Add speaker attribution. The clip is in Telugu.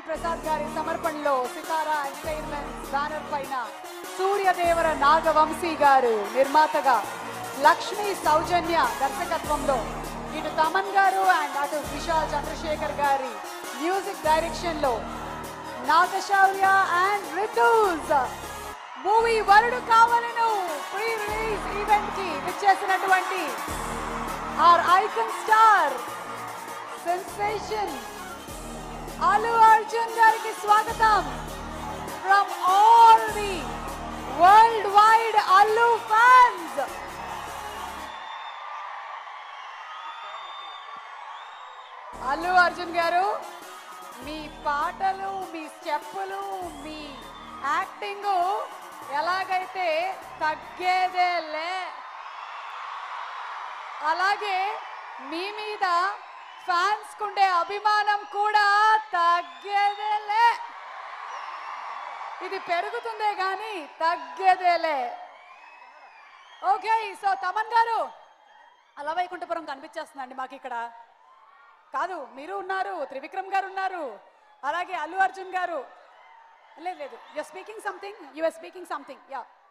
Speaker 1: ప్రసాద్ గారి సమర్పణలో సితారా ఎంటర్టైన్మెంట్ బ్యానర్ పైన సూర్యదేవర నాగవంశీ గారు నిర్మాతగా లక్ష్మీ సౌజన్య దర్శకత్వంలో ఇటు తమన్ గారు అండ్ అటు విశాల్ చంద్రశేఖర్ గారి మ్యూజిక్ డైరెక్షన్ లో నాగశౌర్య అండ్ రితూస్ మూవీ వరుడు కావాలను ప్రీ రిలీజ్ ఈవెంట్ కి విచ్చేసినటువంటి ఆర్ icon star sensation Allu Arjun గారికి స్వాగతం from all the world wide Allu fans Allu Arjun గారు మీ పాటలు మీ స్టెప్పులు మీ యాక్టింగ్ ఎలాగైతే తగ్గేదేలే అలాగే మీ మీద ఫ్యాన్స్ కుండే అభిమానం కూడా తగ్గేదేలే ఇది పెరుగుతుందే గాని తగ్గేదేలే ఓకే సో తమన్ గారు అలా వైకుంఠపురం కనిపించేస్తుందండి మాకు ఇక్కడ కాదు మీరు ఉన్నారు త్రివిక్రమ్ గారు ఉన్నారు అలాగే అల్లు అర్జున్ గారు లేదు లేదు you speaking something you are speaking something yeah